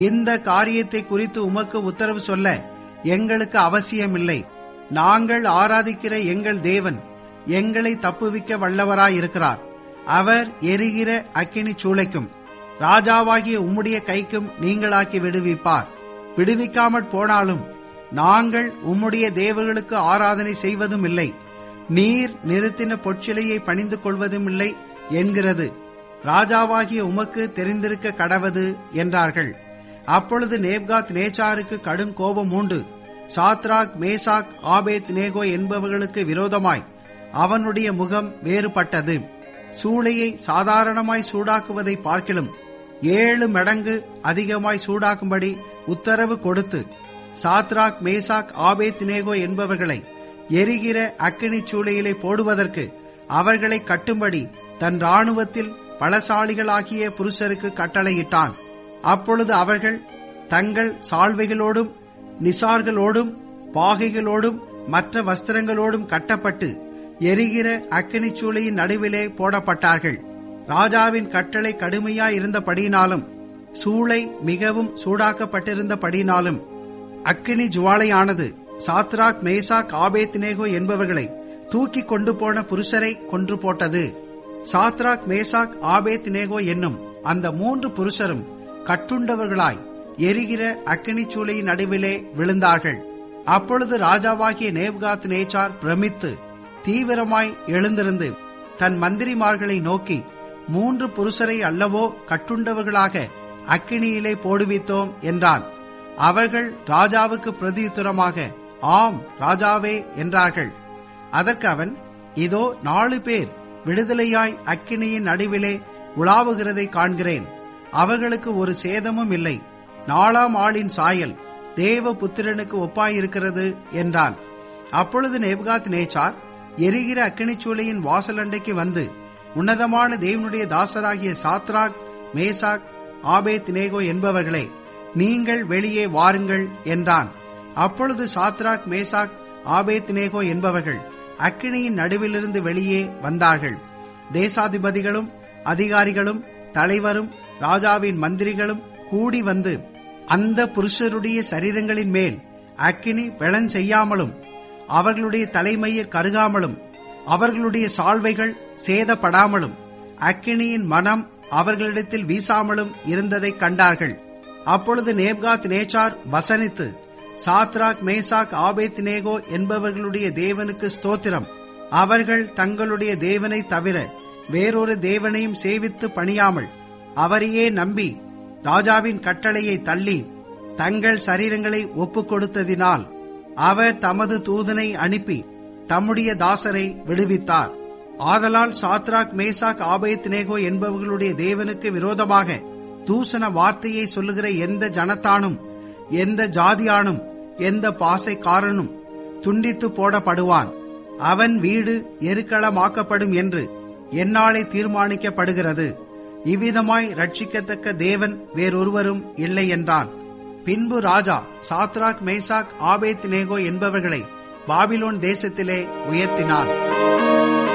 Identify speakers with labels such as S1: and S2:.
S1: இந்த காரியத்தை குறித்து உமக்கு உத்தரவு சொல்ல எங்களுக்கு அவசியமில்லை நாங்கள் ஆராதிக்கிற எங்கள் தேவன் எங்களை தப்புவிக்க வல்லவராயிருக்கிறார் அவர் எரிகிற அக்கினி சூளைக்கும் ராஜாவாகிய உம்முடைய கைக்கும் நீங்களாக்கி விடுவிப்பார் விடுவிக்காமற் போனாலும் நாங்கள் உம்முடைய தேவர்களுக்கு ஆராதனை செய்வதும் இல்லை நீர் நிறுத்தின பொற்சிலையை பணிந்து கொள்வதும் இல்லை என்கிறது ராஜாவாகிய உமக்கு தெரிந்திருக்க கடவது என்றார்கள் அப்பொழுது நேப்காத் நேச்சாருக்கு கடும் கோபம் உண்டு சாத்ராக் மேசாக் ஆபேத் நேகோ என்பவர்களுக்கு விரோதமாய் அவனுடைய முகம் வேறுபட்டது சூளையை சாதாரணமாய் சூடாக்குவதை பார்க்கிலும் ஏழு மடங்கு அதிகமாய் சூடாக்கும்படி உத்தரவு கொடுத்து சாத்ராக் மேசாக் ஆபேத் நேகோ என்பவர்களை எரிகிற அக்கினி சூளையிலே போடுவதற்கு அவர்களை கட்டும்படி தன் ராணுவத்தில் பலசாலிகளாகிய புருஷருக்கு கட்டளையிட்டான் அப்பொழுது அவர்கள் தங்கள் சால்வைகளோடும் நிசார்களோடும் பாகைகளோடும் மற்ற வஸ்திரங்களோடும் கட்டப்பட்டு எரிகிற அக்கினி சூளையின் நடுவிலே போடப்பட்டார்கள் ராஜாவின் கட்டளை கடுமையாய் இருந்தபடியினாலும் சூளை மிகவும் சூடாக்கப்பட்டிருந்தபடியினாலும் அக்கினி ஜுவாலையானது சாத்ராக் மேசாக் ஆபேத்நேகோ என்பவர்களை தூக்கி கொண்டு போன புருஷரை கொன்று போட்டது சாத்ராக் மேசாக் ஆபேத்நேகோ என்னும் அந்த மூன்று புருஷரும் கட்டுண்டவர்களாய் எரிகிற அக்கினி சூளையின் நடுவிலே விழுந்தார்கள் அப்பொழுது ராஜாவாகிய நேப்காத் நேச்சார் பிரமித்து தீவிரமாய் எழுந்திருந்து தன் மந்திரிமார்களை நோக்கி மூன்று புருஷரை அல்லவோ கட்டுண்டவர்களாக அக்கினியிலே போடுவித்தோம் என்றான் அவர்கள் ராஜாவுக்கு பிரதியுத்தரமாக ஆம் ராஜாவே என்றார்கள் அதற்கு அவன் இதோ நாலு பேர் விடுதலையாய் அக்கினியின் நடுவிலே உலாவுகிறதை காண்கிறேன் அவர்களுக்கு ஒரு சேதமும் இல்லை நாலாம் ஆளின் சாயல் தேவ புத்திரனுக்கு ஒப்பாயிருக்கிறது என்றான் அப்பொழுது நேப்காத் நேச்சார் எரிகிற அக்கினிச்சூளையின் வாசலண்டைக்கு வந்து உன்னதமான தேவனுடைய தாசராகிய சாத்ராக் மேசாக் ஆபேத் நேகோ என்பவர்களே நீங்கள் வெளியே வாருங்கள் என்றான் அப்பொழுது சாத்ராக் மேசாக் ஆபேத் நேகோ என்பவர்கள் அக்கினியின் நடுவிலிருந்து வெளியே வந்தார்கள் தேசாதிபதிகளும் அதிகாரிகளும் தலைவரும் ராஜாவின் மந்திரிகளும் கூடி வந்து அந்த புருஷருடைய சரீரங்களின் மேல் அக்கினி செய்யாமலும் அவர்களுடைய தலைமையில் கருகாமலும் அவர்களுடைய சால்வைகள் சேதப்படாமலும் அக்கினியின் மனம் அவர்களிடத்தில் வீசாமலும் இருந்ததைக் கண்டார்கள் அப்பொழுது நேப்காத் நேச்சார் வசனித்து சாத்ராக் மேசாக் ஆபேத் நேகோ என்பவர்களுடைய தேவனுக்கு ஸ்தோத்திரம் அவர்கள் தங்களுடைய தேவனை தவிர வேறொரு தேவனையும் சேவித்து பணியாமல் அவரையே நம்பி ராஜாவின் கட்டளையை தள்ளி தங்கள் சரீரங்களை ஒப்புக் கொடுத்ததினால் அவர் தமது தூதனை அனுப்பி தம்முடைய தாசரை விடுவித்தார் ஆதலால் சாத்ராக் மேசாக் ஆபேத் நேகோ என்பவர்களுடைய தேவனுக்கு விரோதமாக தூசண வார்த்தையை சொல்லுகிற எந்த ஜனத்தானும் எந்த ஜாதியானும் எந்த பாசைக்காரனும் துண்டித்து போடப்படுவான் அவன் வீடு எருக்களமாக்கப்படும் என்று என்னாலே தீர்மானிக்கப்படுகிறது இவ்விதமாய் ரட்சிக்கத்தக்க தேவன் வேறொருவரும் இல்லை என்றான் பின்பு ராஜா சாத்ராக் மேசாக் ஆபேத் நேகோ என்பவர்களை பாபிலோன் தேசத்திலே உயர்த்தினான்